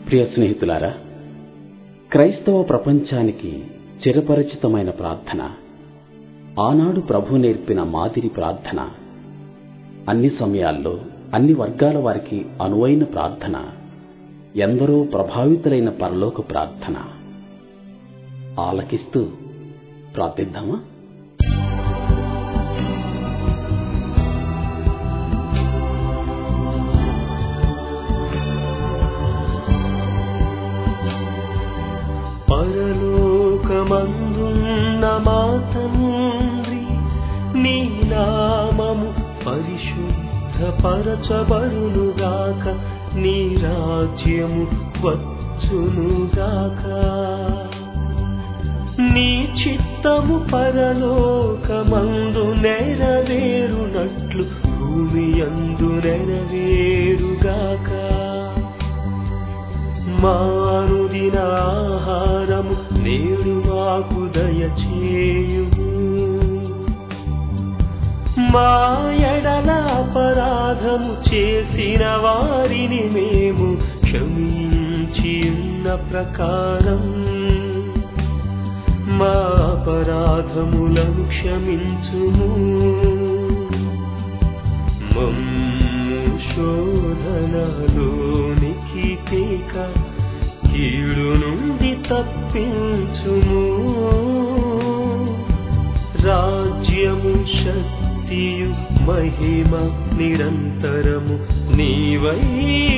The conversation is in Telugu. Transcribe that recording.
ప్రియ స్నేహితులారా క్రైస్తవ ప్రపంచానికి చిరపరిచితమైన ప్రార్థన ఆనాడు ప్రభు నేర్పిన మాదిరి ప్రార్థన అన్ని సమయాల్లో అన్ని వర్గాల వారికి అనువైన ప్రార్థన ఎందరో ప్రభావితులైన పరలోక ప్రార్థన ఆలకిస్తూ ప్రార్థిద్దామా పరలోకమందున్న మా తండ్రి నీ నామము పరిశుద్ధ పరచబడునుగాక నీ రాజ్యము వచ్చునుగాక నీ చిత్తము పరలోకమందు నెరవేరునట్లు భూమి అందు నెరవేరుగాక మారుదిన ఆహారము నేడు మాకు దయచేయుము మా ఎడల అపరాధము చేసిన వారిని మేము క్షమించి ఉన్న ప్రకారం మా అపరాధములను క్షమించుము మమ్ము శోధనలోనికి తేక కీడు నుండి తప్పించుము రాజ్యము శక్తియు మహిమ నిరంతరము నీవై